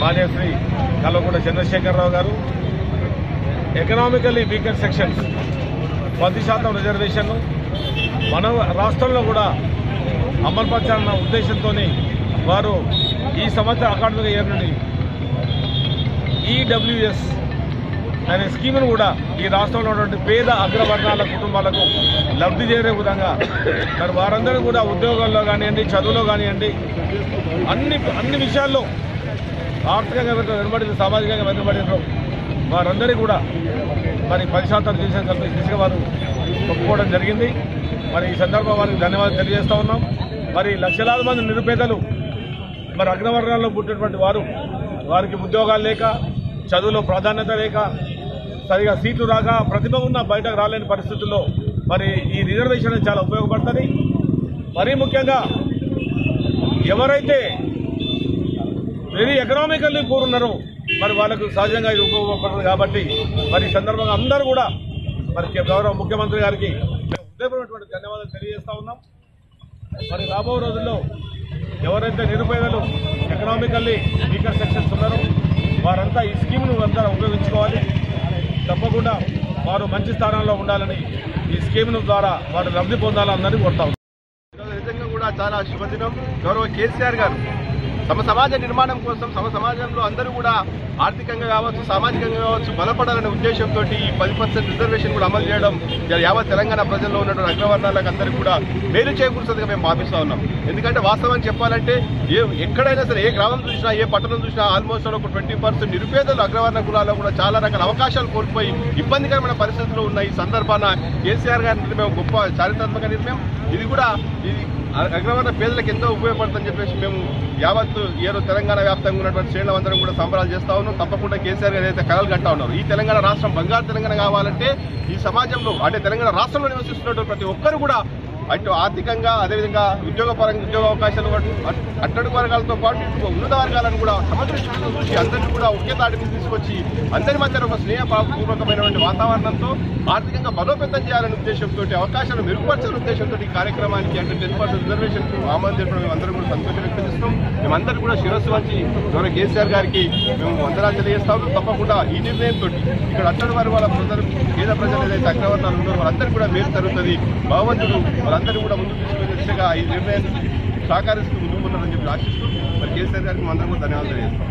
మాన్యశ్రీ కల్వకుంట్ల చంద్రశేఖరరావు గారు economically weaker sections పది శాతం రిజర్వేషన్ మన రాష్ట్రంలో కూడా అమలుపరచాలన్న ఉద్దేశంతో వారు ఈ సంవత్సరం అకాడమిక్ ఇయర్ నుండి ఈడబ్ల్యూఎస్ అనే స్కీమ్ను కూడా ఈ రాష్ట్రంలో ఉన్నటువంటి పేద అగ్రవర్ణాల కుటుంబాలకు లబ్ధి చేరే విధంగా మరి వారందరూ కూడా ఉద్యోగాల్లో కానివ్వండి చదువులో కానివ్వండి అన్ని అన్ని విషయాల్లో ఆర్థికంగా వెనుక వెనుబడిన సామాజికంగా వెనుకబడిన వారందరికీ కూడా మరి పది శాతం రిజర్వేషన్ కల్పించి దిశగా వారు ఒప్పుకోవడం జరిగింది మరి ఈ సందర్భంగా వారికి ధన్యవాదాలు తెలియజేస్తా ఉన్నాం మరి లక్షలాది మంది నిరుపేదలు మరి అగ్రవర్ణాల్లో పుట్టినటువంటి వారు వారికి ఉద్యోగాలు లేక చదువులో ప్రాధాన్యత లేక సరిగా సీట్లు రాక ప్రతిభ ఉన్న బయటకు రాలేని పరిస్థితుల్లో మరి ఈ రిజర్వేషన్ చాలా ఉపయోగపడుతుంది మరీ ముఖ్యంగా ఎవరైతే వెరీ ఎకనామికల్లీ పూర్ ఉన్నారో మరి వాళ్ళకు సహజంగా ఇది ఉపయోగపడుతుంది కాబట్టి మరి ఈ సందర్భంగా అందరూ కూడా మరి గౌరవ ముఖ్యమంత్రి గారికి మేము హృదయపూర్వకమైనటువంటి ధన్యవాదాలు తెలియజేస్తా ఉన్నాం మరి రాబో రోజుల్లో ఎవరైతే నిరుపేదలు ఎకనామికల్లీ వీకర్ సెక్షన్స్ ఉన్నారో వారంతా ఈ స్కీమ్ను అందరూ ఉపయోగించుకోవాలి తప్పకుండా వారు మంచి స్థానంలో ఉండాలని ఈ స్కీమ్ ద్వారా వారు లబ్ధి పొందాలని అందరినీ కోరుతా ఉన్నాం. ఈరోజు నిజంగా కూడా చాలా శుభదినం గౌరవ కేసీఆర్ గారు తమ సమాజ నిర్మాణం కోసం తమ సమాజంలో అందరూ కూడా ఆర్థికంగా కావచ్చు సామాజికంగా కావచ్చు బలపడాలనే ఉద్దేశంతో ఈ పది పర్సెంట్ రిజర్వేషన్ కూడా అమలు చేయడం ఇలా యావత్ తెలంగాణ ప్రజల్లో ఉన్నటువంటి అగ్రవర్ణాలకు అందరికీ కూడా మేలు చేకూరుస్తుందిగా మేము భావిస్తా ఉన్నాం ఎందుకంటే వాస్తవం చెప్పాలంటే ఏ ఎక్కడైనా సరే ఏ గ్రామం చూసినా ఏ పట్టణం చూసినా ఆల్మోస్ట్ ఒక ట్వంటీ పర్సెంట్ నిరుపేదలు అగ్రవర్ణ కులాల్లో కూడా చాలా రకాల అవకాశాలు కోల్పోయి ఇబ్బందికరమైన పరిస్థితుల్లో ఉన్న ఈ సందర్భాన కేసీఆర్ గారి నిర్ణయం గొప్ప చారిత్రాత్మక నిర్ణయం ఇది కూడా ఇది అగ్రవర్ణ పేదలకు ఎంతో ఉపయోగపడుతుందని చెప్పేసి మేము యావత్తు ఏదో తెలంగాణ వ్యాప్తంగా ఉన్నటువంటి శ్రేణులందరం కూడా సంబరాలు చేస్తా ఉన్నాం తప్పకుండా కేసీఆర్ గారు ఏదైతే కలలు కంటా ఉన్నారు ఈ తెలంగాణ రాష్ట్రం బంగారు తెలంగాణ కావాలంటే ఈ సమాజంలో అంటే తెలంగాణ రాష్ట్రంలో నివసిస్తున్నటువంటి ప్రతి ఒక్కరు కూడా అటు ఆర్థికంగా అదేవిధంగా ఉద్యోగ పరంగా ఉద్యోగ అవకాశాలు అటు- అటు- అట్టడుగు వర్గాలతో పాటు ఇటు ఉన్నత వర్గాలను కూడా సమగ్ర చూసి అందరినీ కూడా ఒకే తాటి మీద తీసుకొచ్చి అందరి మధ్య ఒక స్నేహపూర్వకమైనటువంటి వాతావరణంతో ఆర్థికంగా బలోపేతం చేయాలనే ఉద్దేశంతో అవకాశాలు మెరుగుపరచాలనే ఉద్దేశంతో ఈ కార్యక్రమానికి అంటే టెన్ పర్సెంట్ రిజర్వేషన్ ఆమోదించడం మేము అందరం కూడా సంతోషం వ్యక్తం చేస్తున్నాం మేమందరం కూడా శిరస్సు వచ్చి గౌరవ కేసీఆర్ గారికి మేము వందనాలు తెలియజేస్తాము తప్పకుండా ఈ నిర్ణయంతో ఇక్కడ అట్టడి వారి వాళ్ళ ప్రజలు పేద ప్రజలు ఏదైతే అగ్రవర్ణాలు ఉన్నారో వాళ్ళందరికీ కూడా మేలు జరుగుతుంది భగవంతుడు వాళ్ళందరూ కూడా ముందుకు తీసుకునే దిశగా ఈ నిర్ణయాన్ని సహకరిస్తూ ముందుకున్నారని చెప్పి ఆశిస్తూ మరి కేసీఆర్ గారికి మేము అందరం కూడా ధన్యవాదాలు తెలియజేస్తాం